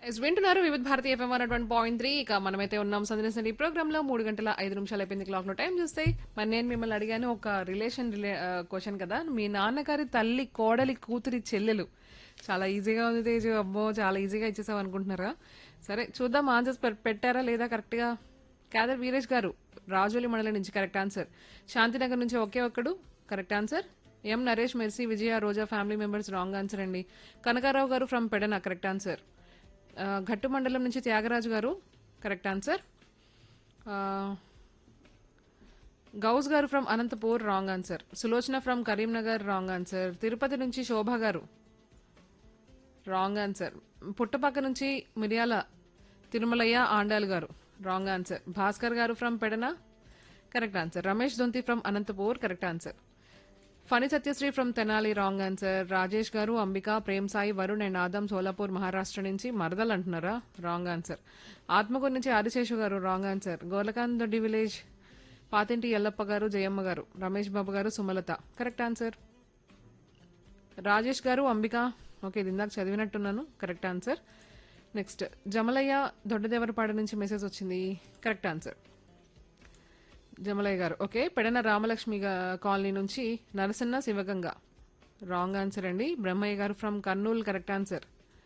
yes వింటున్నారు Vividh Bharati FM one point three ఇక మనమైతే ఉన్నాం సందర్శన ఈ ప్రోగ్రామ్ లో మూడు గంటల ఐదు నిమిషాలు అయిపోయింది క్లాక్ లో టైం చూస్తే మరి నేను మిమ్మల్ని అడిగాను ఒక రిలేషన్ రిలే క్వశ్చన్ కదా మీ నాన్నగారి తల్లి కోడలి కూతురి చెల్లెలు చాలా ఈజీగా ఉంది తేజు అబ్బో చాలా ఈజీగా ఇచ్చేసావు అనుకుంటున్నారా సరే చూద్దాం ఆన్సర్స్ పెట్టారా లేదా కరెక్ట్ గా కాదర్ వీరేష్ గారు రాజోలి మండలం నుంచి కరెక్ట్ ఆన్సర్ శాంతినగర్ నుంచి ఒకే ఒక్కడు correct answer M Naresh Mercy Vijaya Roja family members wrong answer అండి కనకారావు గారు ఫ్రమ్ పెడన కరెక్ట్ ఆన్సర్ ఆ, ఘట్టు మండలం నుంచి త్యాగరాజు గారు కరెక్ట్ ఆన్సర్ ఆ, Ghouse garu from Anantapur wrong answer Sulochana from Karimnagar wrong answer Tirupati నుంచి శోభ గారు రాంగ్ ఆన్సర్ పుట్టపక్క నుంచి మిరియాల తిరుమలయ్య ఆండాల్ గారు wrong answer Bhaskar garu from Pedana correct answer Ramesh Donthi from Anantapur correct answer Phani Satyasri from Tenali wrong answer Rajesh garu Ambika Prem Sai Varun and Adam Solapur Maharashtra నుంచి మరదలు అంటున్నారా రాంగ్ ఆన్సర్ ఆత్మకూరు నుంచి ఆదిశేషు గారు రాంగ్ ఆన్సర్ గోలకాంత్ దొడ్డి విలేజ్ పాతింటి ఎల్లప్ప గారు జయమ్మ గారు రమేష్ బాబు గారు Sumalatha correct answer Rajesh garu Ambika okay ఇది ఇందాక చదివినట్టున్నాను correct answer next Jamalayya Doddadevarapadu నుంచి మెసేజ్ వచ్చింది కరెక్ట్ ఆన్సర్ జమలయ్య గారు ఓకే పెడన రామలక్ష్మి గా- కాలనీ నుంచి నరసన్న శివగంగ రాంగ్ ఆన్సర్ అండి Brahmayya garu from Kurnool correct answer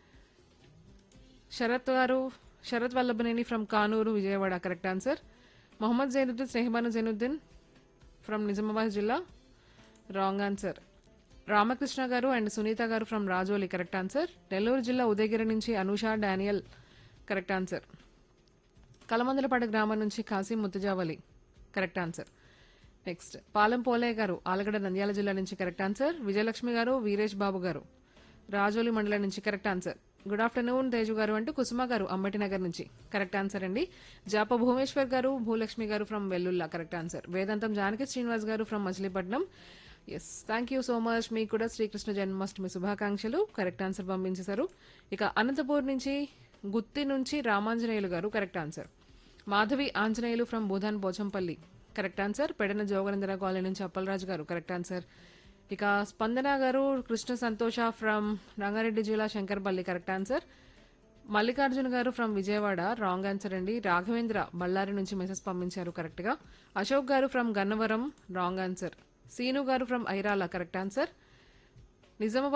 Sarath garu Sarath Vallabhaneni from Kanuru Vijayawada correct answer Mohammed Zainuddin Snehabanu Zainuddin from Nizamabad జిల్లా wrong answer Ramakrishna garu and Sunitha garu from Rajoli correct answer Nellore జిల్లా ఉదయగిరి నుంచి Anusha Daniel correct answer Kalamandalapadu గ్రామం నుంచి Kashi Muthujavali correct answer next Palem Polayya garu Alagada Nandyal జిల్లా నుంచి కరెక్ట్ ఆన్సర్ విజయలక్ష్మి గారు వీరేష్ బాబు గారు రాజోలి మండలం నుంచి correct answer good afternoon Teju garu అంటూ కుసుమ గారు అంబటి నగర్ నుంచి కరెక్ట్ ఆన్సర్ అండి జాప భువనేశ్వర్ గారు భూలక్ష్మి గారు ఫ్రమ్ వెల్లుల్లా కరెక్ట్ ఆన్సర్ వేదాంతం Janaki Srinivas garu from Machilipatnam yes thank you so much మీకు కూడా శ్రీకృష్ణ జన్మాష్టమి శుభాకాంక్షలు కరెక్ట్ ఆన్సర్ పంపించేశారు ఇక అనంతపూర్ నుంచి గుత్తి నుంచి Ramanjaneyulu garu correct answer Madhavi Anjaneyulu from Bhoodan Pochampally correct answer Pedana Jogananda colony నుంచి అప్పలరాజు గారు కరెక్ట్ ఆన్సర్ ఇక స్పందన గారు కృష్ణ సంతోష ఫ్రమ్ రంగారెడ్డి జిల్లా శంకర్పల్లి కరెక్ట్ ఆన్సర్ మల్లికార్జున గారు ఫ్రమ్ విజయవాడ రాంగ్ ఆన్సర్ అండి రాఘవేంద్ర బళ్ళారి నుంచి మెసేజ్ పంపించారు కరెక్ట్ గా అశోక్ గారు from Gannavaram wrong answer Seenu గారు from Irala correct answer Nizamabad